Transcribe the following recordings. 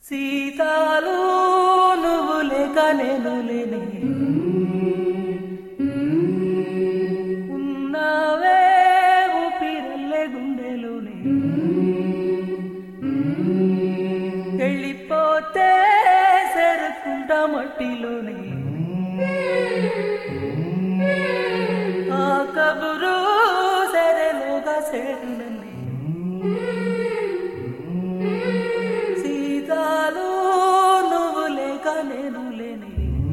సీతాలు నువ్వు లేక నేను లేనే ఉన్నావే ఊపిరల్లే గుండెలోనే వెళ్ళిపోతే సెరుకుంటా మట్టిలోనే ఆ కబురు సెరలోగా సేరునన్నే సీతాలు నువ్వు లేక నేను లేనే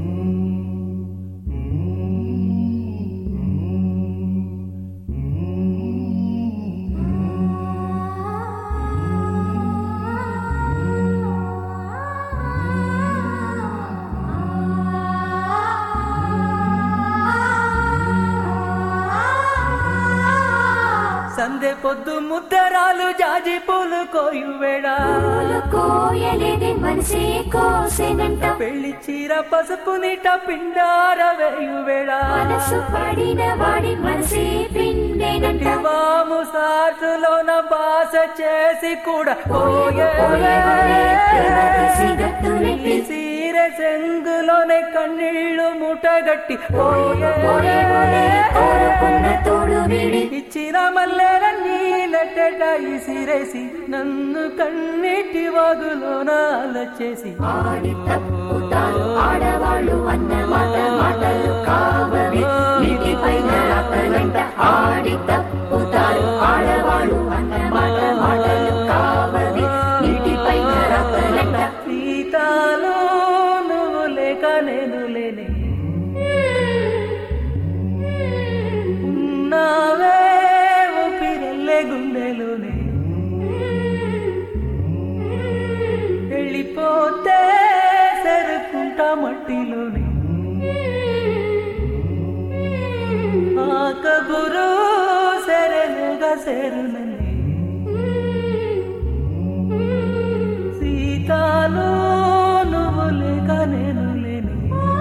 సందె పొద్దు ముద్దరాలు జాజి పూలు కోయు వేడా పూలు కోయలేదే మనసే కోసెనంట పెళ్లి చీర పసుపు నీట పిండార వేయు వేడా మనసు పడిన వాడి మనసే పిండేనంట వాము సాటులోన బాస చేసి కూడా పోయే, పోయే, ప్రేమ తీసి గట్టులెట్టి. సీర చెంగులోనే కన్నీళ్లు మూటగట్టి పోయే పోయే, పోయే, కోరుకున్న తోడు వీడి ఇచ్చిన మల్లెలన్నీ నట్టట ఇసిరేసి నన్ను కన్నీటి వాగులోన అలచేసి ఆడి తప్పుతారు ఆడవాళ్ళు అన్న మాట మాటలు కావవి నీటి పైన రాతలంట ఆడి తప్పుతారు ఆడవాళ్ళు అన్న మాట మాటలు కావవి నీటి పైన రాతలంట సీతాలో నువ్వు లేక నేను లేనే ఉన్నావే ఊపిరెళ్ళే గుండెలోనే వెళ్ళిపోతే సరుకుంటా మట్టిలోనే ఆ కబురు సెరలుగా సెరునని సీతాలు నువ్వు లేక నేను లేని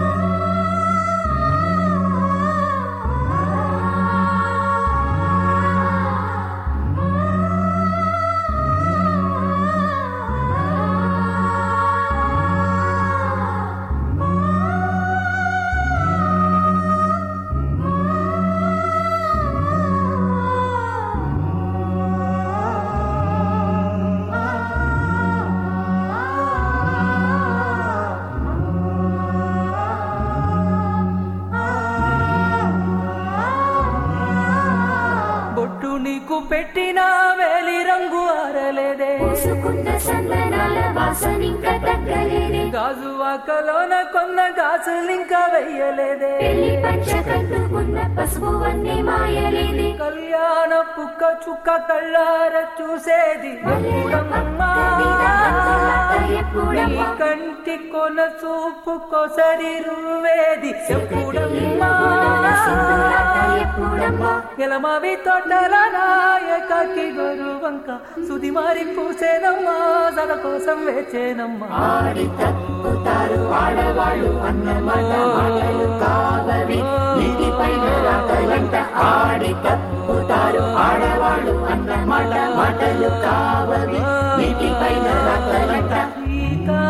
బొట్టు నీకు పెట్టిన వేలి రంగు ఆరలేదే పూసుకున్న సందనాల వాసనింక తగ్గలేదే గాజు వాకలోన కొన్న గాజులింకా వెయ్యలేదే పెళ్లి పంచ కట్టుకున్న పసుపు వన్నే మాయలేదే కళ్యాణ పుక్క చుక్క కళ్ళార చూసేది ఎప్పుడమ్మా? నీ ఎప్పుడమ్మా కంటి కొన చూపు కొసరి రువేది ఎప్పుడమ్మా ఎప్పుడమ్మా ఎలమావి తోటల నాయకకి గొరువంక సుది మారి పూసేనమ్మా సగ కోసం వేచేనమ్మా ఆడి తప్పుతారు ఆడవాళ్ళు అన్న మాట మాటలు కావవి నీటి పైన రాతలంట ఆడి తప్పుతారు ఆడవాళ్ళు అన్న మాట మాటలు కావవి నీటి పైన రాతలంట సీతా